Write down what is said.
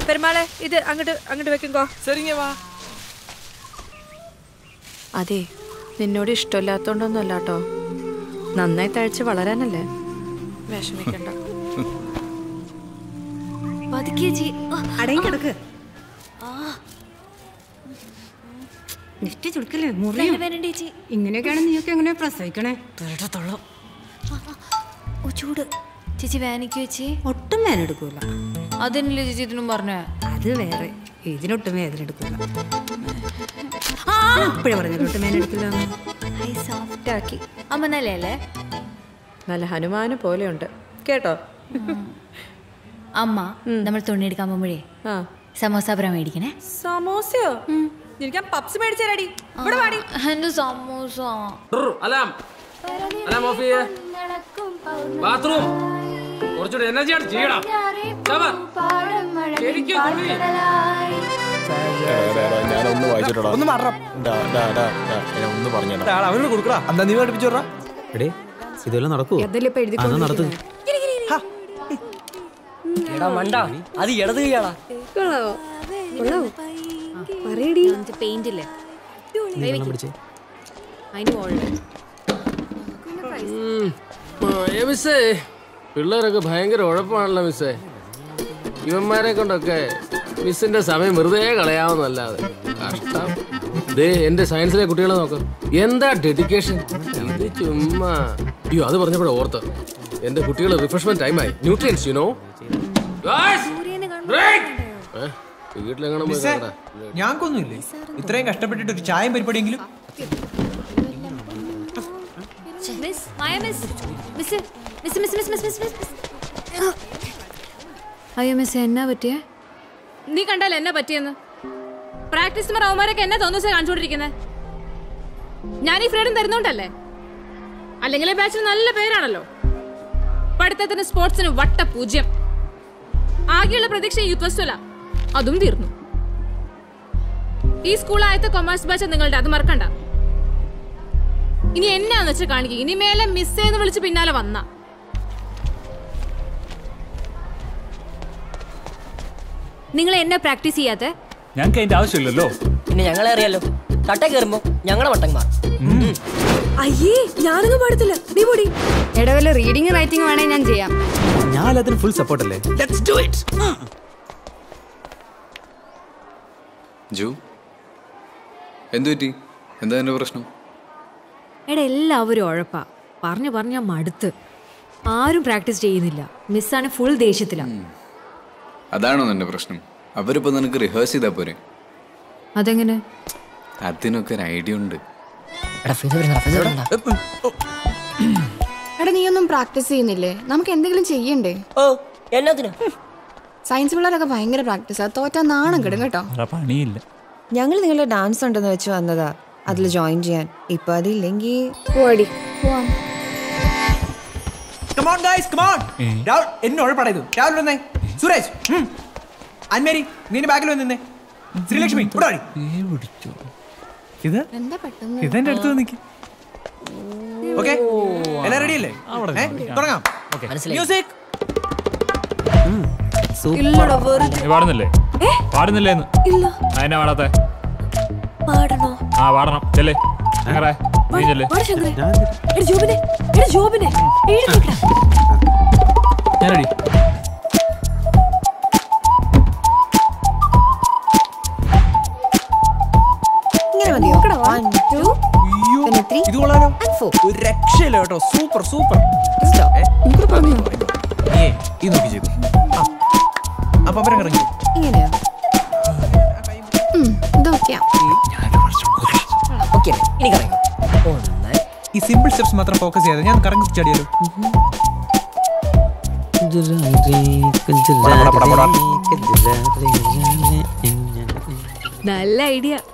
പെരുമാളെ ഇത് അങ്ങോട്ട് അങ്ങോട്ട് വെക്കുങ്കോ சரிங்க வா അതെ നിന്നോട് ഇഷ്ടമില്ലാത്തോണ്ടൊന്നുമല്ല കേട്ടോ നന്നായി തഴച്ച് വളരാനല്ലേ വിഷമിക്കണ്ട പതുക്കെ ചേച്ചി അടങ്ങി കിടക്ക് നെറ്റ് ചുടുക്കല്ലേ മുറിയും വേണ്ട ചേച്ചി ഇങ്ങനെയൊക്കെയാണ് നീയൊക്കെ എങ്ങനെ പ്രസവിക്കണേ ഓ ചൂട് ചേച്ചി വേനയ്ക്ക് ചേച്ചി ഒട്ടും വേദന എടുക്കൂല അതന്നെയല്ലേ ചേച്ചി ഇതിനും പറഞ്ഞേ അത് വേറെ ഇതിനൊട്ടും വേദന എടുക്കൂല ഇപ്പോഴേ പറഞ്ഞല്ലോ ഒട്ടും വേദന എടുക്കില്ല ഹൈ സോഫ്റ്റ് ആക്കി അമ്മ നല്ലല്ലേ നല്ല ഹനുമാന് പോലെയുണ്ട് കേട്ടോ അമ്മ നമ്മൾ തുണി എടുക്കാൻ പോകുമ്പോഴേ ആ സമോസ പുറ മേടിക്കണേ സമോസയോ എനിക്ക് പപ്സ് മേടിച്ചേരാടി ഇവിടെ പാടി എന്റെ സമോസ അലാം അലാം ഓഫ് ചെയ്യേ ബാത്റൂം കുറച്ചുകൂടി എനർജി ആയിട്ട് ചെയ്യണം ശവർ. ശരിക്കും തുണി. ഞാനൊന്ന് വായിച്ചിട്ടാ ഒന്ന് മാറണം ഒന്ന് പറഞ്ഞാ അവനോട് കൊടുക്കടാ എന്താ നീ പഠിപ്പിച്ചോടാ എടേ ഇതെല്ലാം നടക്കൂ അതാ നടത്ത് എടാ മണ്ട അത് ഇടത് കൈയാടാ പെയിന്റ് ഇല്ലേ നീ വെള്ളം പിടിച്ചേ അതിന് മുകളിൽ ഏ മിസ്സേ പിള്ളേരൊക്കെ ഭയങ്കര ഉഴപ്പാണല്ലോ മിസ്സേ ഇവന്മാരെ കൊണ്ടൊക്കെ മിസ്സിന്റെ സമയം വെറുതെ കളയാവുന്നല്ലാതെ കഷ്ടം ദേ എന്റെ സയൻസിലെ കുട്ടികളെ നോക്ക് എന്താ ഡെഡിക്കേഷൻ ഇത് ചുമ്മാ അയ്യോ അത് പറഞ്ഞപ്പോഴേ ഓർത്ത് എന്റെ കുട്ടികൾ റിഫ്രഷ്മെന്റ് ടൈമായി ന്യൂട്രിയൻസ് യു നോ വീട്ടിലെങ്ങനെ പോയി കിടക്കടാ. ഞങ്ങൾക്കൊന്നുമില്ലേ ഇത്രയും കഷ്ടപ്പെട്ടിട്ട് ഒരു ചായം പരിപാടിയെങ്കിലും miss Maya miss miss miss miss miss miss miss miss അയ്യോ മിസ് എന്നാ പറ്റിയേ നീ കണ്ടാൽ എന്നാ പറ്റിയെന്ന് പ്രാക്ടീസ് അവന്മാരൊക്കെ എന്നെ തോന്നുന്നു കാണിച്ചുകൊണ്ടിരിക്കുന്നത് ഞാൻ ഈ ഫ്രീഡം തരുന്നോണ്ടല്ലേ അല്ലെങ്കിൽ ഈ ബാച്ചിന് നല്ല പേരാണല്ലോ പഠിത്തത്തിന് സ്പോർട്സിന് വട്ട പൂജ്യം ആകെയുള്ള പ്രതീക്ഷ യൂത്ത് ഫെസ്റ്റിവല അതും തീർന്നു ഈ സ്കൂൾ ആയത്തെ കൊമേഴ്സ് ബാച്ച് നിങ്ങളുടെ അത് മറക്കണ്ട ഇനി എന്നാന്ന് വെച്ചാൽ കാണിക്കുക ഇനി മേലെ മിസ്സേന്ന് വിളിച്ച് പിന്നാലെ വന്ന നിങ്ങൾ എന്നാ പ്രാക്ടീസ് ചെയ്യാത്തെ ഞങ്ങൾക്ക് അതിന്റെ ആവശ്യമില്ലല്ലോ പിന്നെ ഞങ്ങളെ അറിയാലോ തട്ട കയറുമ്പോ ഞങ്ങളെ വട്ടന്മാർ അയ്യേ ഞാനൊന്നും പാടത്തില്ല നീ പൊടി ഇടവല്ല റീഡിങ് റൈറ്റിംഗ് വേണേ ഞാൻ ചെയ്യാം ഞാൻ എല്ലാത്തിനും ഫുൾ സപ്പോർട്ട് അല്ലേ ജു എന്തു പറ്റി എന്താ എന്റെ പ്രശ്നം എടാ എല്ലാവരും ഉഴപ്പാ പറഞ്ഞു പറഞ്ഞ മടുത്ത് ആരും പ്രാക്ടീസ് ചെയ്യുന്നില്ല മിസ്സാണ് ഫുൾ ദേഷ്യത്തിലാണ് അതാണോ നിന്റെ പ്രശ്നം അവരിപ്പോ നിനക്ക് റിഹേഴ്സ് ചെയ്താ പോരെ അതെങ്ങനെ അതിനൊക്കെ ഒരു ഐഡിയ ഉണ്ട് എടാ ഫിദ വരുന്നടാ, ഫിദ വരുന്നടാ. എടാ നീയൊന്നും പ്രാക്ടീസ് ചെയ്യുന്നില്ലേ നമുക്ക് എന്തെങ്കിലും ചെയ്യണ്ടേ ഓ എന്നാത്തിനാ സയൻസ് പിള്ളേരൊക്കെ ഭയങ്കര പ്രാക്ടീസാ തോറ്റാ നാണം കിടും കേട്ടോ വേറെ പണിയില്ല ഞങ്ങൾ നിങ്ങളുടെ ഡാൻസ് ഉണ്ടെന്ന് വെച്ച് വന്നതാ അതിൽ ജോയിൻ ചെയ്യാൻ ഇപ്പൊ അതില്ലെങ്കിൽ പോടി പോവാം കമോൺ ഗൈസ് കമോൺ രാഹുൽ എന്നെ ഉഴപ്പാടാ ഇത് രാഹുൽ വന്നേ സുരേഷ് ഉം. അന്മേരി നീ ബാക്കിൽ വന്നേ ശ്രീലക്ഷ്മി ഇവിടെ വാടി. ഇത് എന്താ പെട്ടെന്ന് ഇതെന്റെ അടുത്ത് നിൽക്കി ഓക്കെ എല്ലാം റെഡി അല്ലേ ഏ, തുടങ്ങാം മനസ്സിലായി മ്യൂസിക് ഇല്ലടാ വെറുതെ നീ പാടുന്നില്ലേ പാടുന്നില്ലേന്ന് ഇല്ല അതിനാ പാടാത്തെ പാടണോ ആ പാടണം ചെല്ലേ അങ്ങനെ നീ ചെല്ലേ പാട് ശങ്കരേ എടാ ജോബിനെ എടാ ജോബിനെ എഴുതിക്കടാ ഞാൻ ready. ഇങ്ങനെ മതിയോ വൺ ടു പിന്നെ ത്രീ ഇത് കൊള്ളാലോ ആൻഡ് ഫോർ ഒരു രക്ഷയില്ല കേട്ടോ സൂപ്പർ സൂപ്പർ ഏ ഈ നോക്കി ചെയ്തു ആ അപ്പൊ അവരെ ഇറങ്ങി ഇങ്ങനെയോ ഇതൊക്കെയാ ഓക്കെ ഇനി കറങ്ങി ഒന്ന് ഈ സിമ്പിൾ സ്റ്റെപ്സ് മാത്രം ഫോക്കസ് ചെയ്യാതെ ഞാൻ കറങ്ങി ചാടിയാലോ നല്ല ഐഡിയ